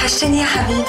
وحشتني يا حبيبي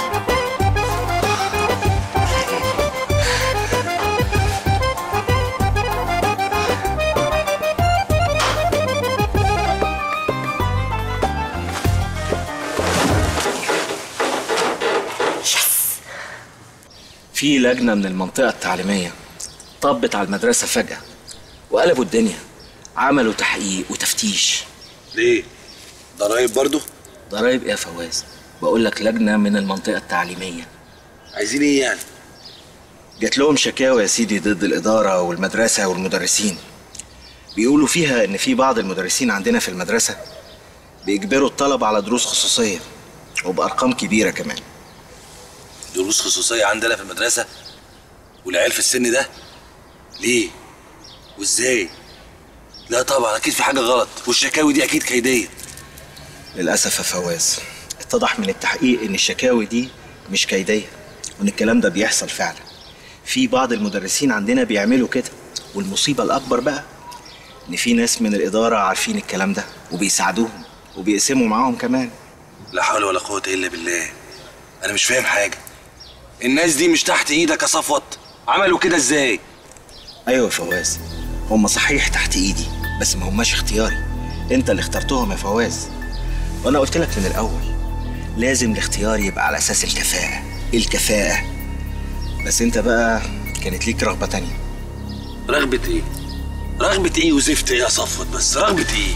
في لجنة من المنطقة التعليمية طبت على المدرسة فجأة وقلبوا الدنيا عملوا تحقيق وتفتيش ليه؟ ضرايب برضو؟ ضرايب ايه يا فواز؟ بقول لك لجنة من المنطقة التعليمية عايزين ايه يعني؟ جات لهم شكاوى يا سيدي ضد الإدارة والمدرسة والمدرسين بيقولوا فيها إن في بعض المدرسين عندنا في المدرسة بيجبروا الطلبة على دروس خصوصية وبأرقام كبيرة كمان دروس خصوصية عندنا في المدرسة والعيال في السن ده ليه؟ وازاي؟ لا طبعا اكيد في حاجة غلط والشكاوي دي اكيد كيدية للأسف يا فواز اتضح من التحقيق إن الشكاوي دي مش كيدية وإن الكلام ده بيحصل فعلا في بعض المدرسين عندنا بيعملوا كده والمصيبة الأكبر بقى إن في ناس من الإدارة عارفين الكلام ده وبيساعدوهم وبيقسموا معاهم كمان لا حول ولا قوة الا بالله انا مش فاهم حاجة الناس دي مش تحت ايدك يا صفوت عملوا كده ازاي؟ أيوة يا فواز هم صحيح تحت إيدي بس ما هماش اختياري أنت اللي اخترتهم يا فواز وأنا قلت لك من الأول لازم الاختيار يبقى على أساس الكفاءة الكفاءة بس أنت بقى كانت ليك رغبة تانية رغبة ايه؟ رغبة ايه وزفت ايه يا صفوت بس رغبة ايه؟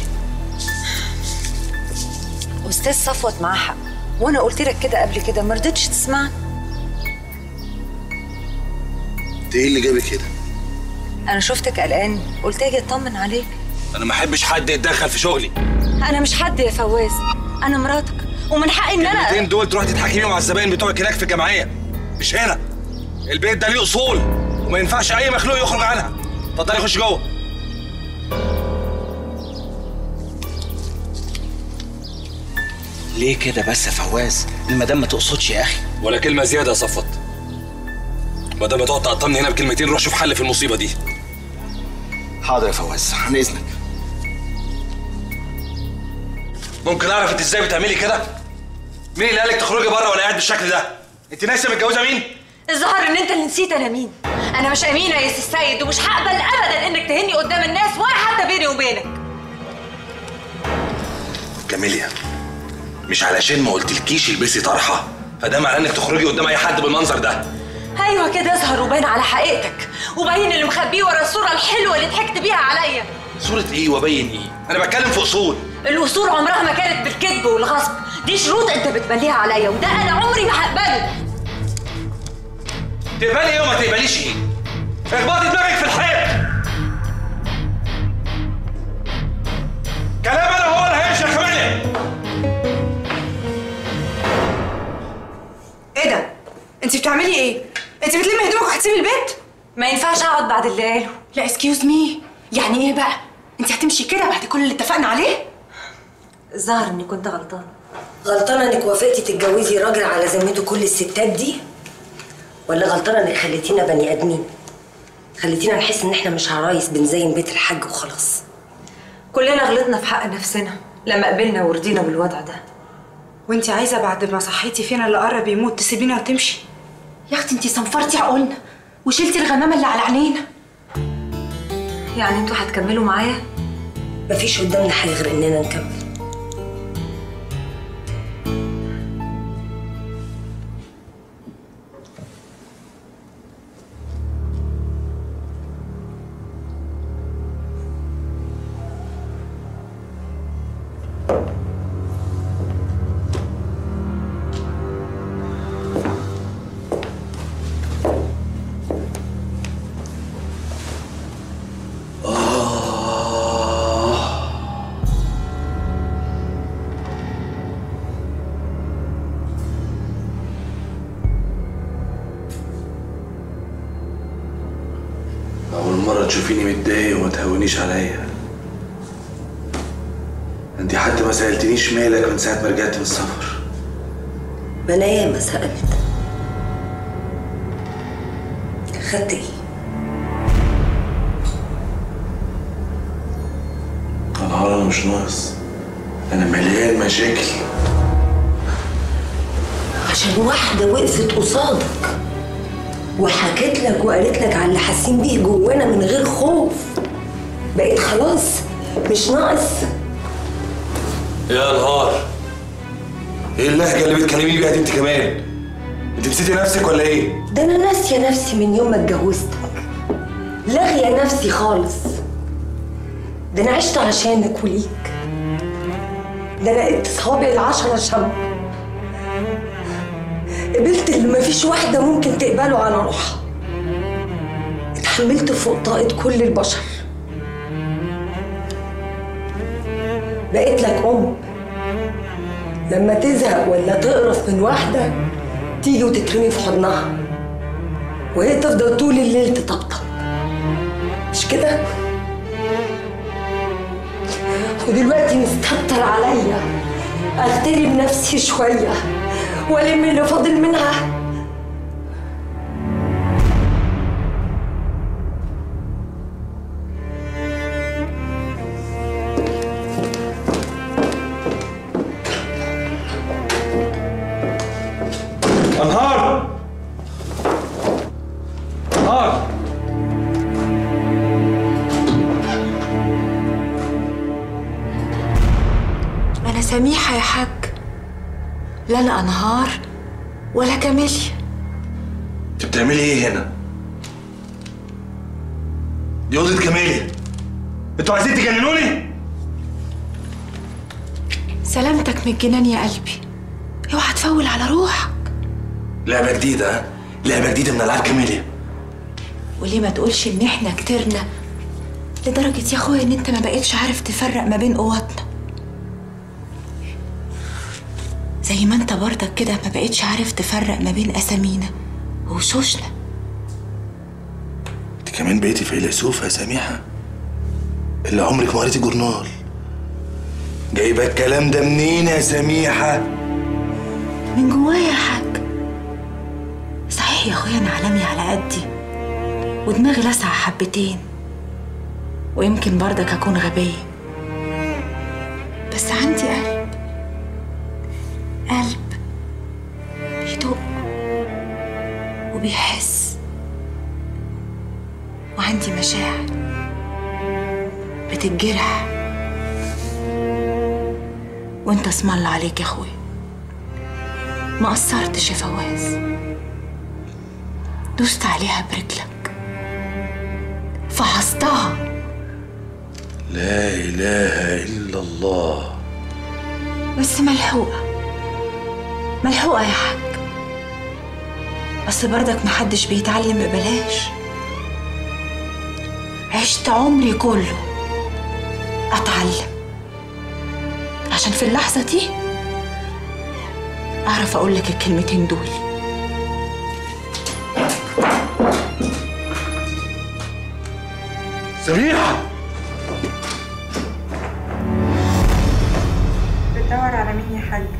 استاذ صفوت معاه حق وانا قلت لك كده قبل كده ما رضيتش تسمعني انت ايه اللي جابك كده؟ انا شفتك قلقان قلت اجي اطمن عليك انا ما احبش حد يتدخل في شغلي انا مش حد يا فواز انا مراتك ومن حقي ان انا الكلمتين دول تروح تتحكمي مع الزباين بتوعك هناك في الجمعيه مش هنا البيت ده ليه اصول وما ينفعش اي مخلوق يخرج عنها اتفضلي خش جوه ليه كده بس يا فواز المدام ما تقصدش يا أخي ولا كلمه زياده يا صفوت ما دام تقعد تقطمني هنا بكلمتين روح شوف حل في المصيبه دي حاضر يا فواز عن إذنك ممكن اعرف انت ازاي بتعملي كده مين اللي قالك تخرجي بره وانا قاعد بالشكل ده انت ناسيه متجوزه مين الظاهر ان انت اللي نسيت انا مين انا مش امينه يا سي السيد ومش هقبل ابدا انك تهني قدام الناس ولا حتى بيني وبينك كاميليا مش علشان ما قلتلكيش البسي طرحه فده معناه انك تخرجي قدام اي حد بالمنظر ده ايوه كده اظهر وبان على حقيقتك وبين اللي مخبيه ورا الصوره الحلوه اللي ضحكت بيها عليا صورة ايه وبين ايه؟ انا بتكلم في اصول الاصول عمرها ما كانت بالكذب والغصب دي شروط انت بتبنيها عليا وده انا عمري ما هقبله تقبلي ايه وما تقبليش ايه؟ اخبطي دماغك في الحيط كلام انا هو اللي هيمشي يا كاميليا ايه ده؟ انت بتعملي ايه؟ انت بتلمي هدومك وهتسيبي البيت؟ ما ينفعش اقعد بعد اللي قاله لا اسكيوز مي يعني ايه بقى؟ انت هتمشي كده بعد كل اللي اتفقنا عليه؟ الظاهر اني كنت غلطانه غلطانة انك وافقتي تتجوزي راجل على ذمته كل الستات دي؟ ولا غلطانة انك خليتينا بني ادمين؟ خليتينا نحس ان احنا مش عرايس بنزين بيت الحاج وخلاص كلنا غلطنا في حق نفسنا لما قبلنا ورضينا بالوضع ده وانت عايزه بعد ما صحيتي فينا اللي قرب يموت تسيبينا وتمشي؟ يا اختي انت صنفرتي عقولنا وشلتي الغمامه اللي على عينينا يعني انتوا هتكملوا معايا مفيش قدامنا حاجة غير اننا نكمل أول مرة تشوفيني متضايق وما تهونيش عليا انت حتى ما سألتنيش مالك من ساعة ما رجعت من السفر ما انا ياما سألت خدت ايه؟ أنا أنا مش ناقص أنا مليان مشاكل عشان واحدة وقفت قصادك وحكت لك وقالت لك على اللي حاسين بيه جوانا من غير خوف بقيت خلاص مش ناقص يا نهار ايه اللهجه اللي بتكلميني بيها دي انت كمان انت نسيتي نفسك ولا ايه ده انا ناسيه نفسي من يوم ما اتجوزتك لاغيه نفسي خالص ده انا عشت عشانك وليك ده انا قلت صوابع العشرة شم قبلت اللي مفيش واحدة ممكن تقبله على روحها اتحملت فوق طاقة كل البشر بقيت لك أم لما تزهق ولا تقرف من واحدة تيجي وتترمي في حضنها وهي تفضل طول الليل تطبطب مش كده؟ ودلوقتي مستكتر عليا اغترب نفسي شوية والم اللي فاضل منها انهار انهار أنا سميحة يا حاج لا أنا أنهار ولا كاميليا انت بتعملي ايه هنا دي اوضه كماليا انتوا عايزين تجننوني سلامتك من الجنان يا قلبي اوعى تفول على روحك لعبه جديده ها لعبه جديده من العاب كماليا وليه ما تقولش ان احنا كترنا لدرجة يا اخويا ان انت ما بقيتش عارف تفرق ما بين قواتنا زي ما انت برضك كده ما بقيتش عارف تفرق ما بين اسامينا ووشوشنا انت كمان بقيتي فيلسوفه يا سميحه اللي عمرك ما قريتي جورنال جايبه الكلام ده منين يا سميحه من جوايا يا حاج صحيح يا اخويا انا عالمي على قدي ودماغي لسعة حبتين ويمكن برضك اكون غبية بس عندي قلب قلب بيدق وبيحس وعندي مشاعر بتتجرح وانت اسم الله عليك يا اخويا ما قصرتش يا فواز دوست عليها برجلك فحصتها لا اله الا الله بس ملحوقة ملحوقة يا حاج بس برضك محدش بيتعلم ببلاش عشت عمري كله أتعلم عشان في اللحظة دي أعرف أقول لك الكلمتين دول سميحه بتدور على مين يا حاج؟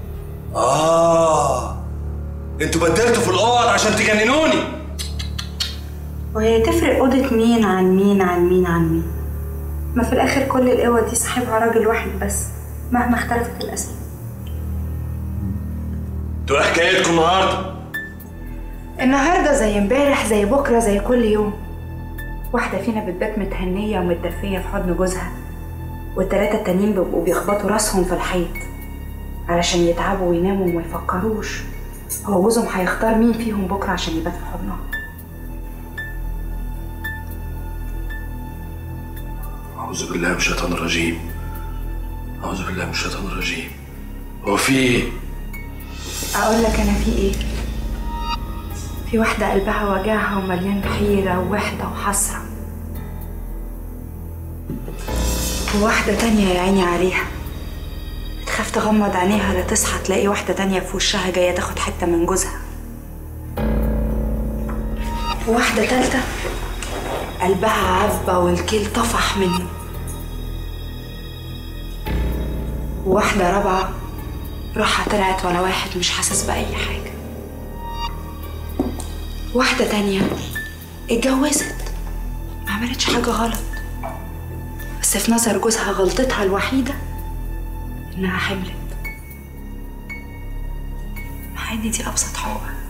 اه انتوا بدلتوا في الاوض عشان تجننوني وهي تفرق أوضة مين عن مين عن مين عن مين؟ ما في الآخر كل القوة دي صاحبها راجل واحد بس مهما اختلفت الأسماء انتوا ايه حكايتكم النهارده النهاردة زي امبارح زي بكرة زي كل يوم واحدة فينا بتبات متهنية ومتدفية في حضن جوزها والتلاتة التانيين بيبقوا بيخبطوا راسهم في الحيط علشان يتعبوا ويناموا وما يفكروش هو جوزهم هيختار مين فيهم بكرة عشان يبات في حضنها اعوذ بالله من الشيطان الرجيم اعوذ بالله من الشيطان الرجيم هو في ايه أقول لك أنا في إيه؟ في واحدة قلبها وجعها ومليان حيرة ووحدة وحسرة وواحدة تانية يا عيني عليها بتخاف تغمض عينيها لا تصحى تلاقي واحدة تانية في وشها جاية تاخد حتة من جوزها وواحدة تالتة قلبها عذبة والكيل طفح منه وواحدة رابعة روحها طلعت ورا واحد مش حاسس بأي حاجة واحدة تانية اتجوزت ما عملتش حاجة غلط بس في نظر جوزها غلطتها الوحيدة إنها حملت ان دي ابسط حقوقك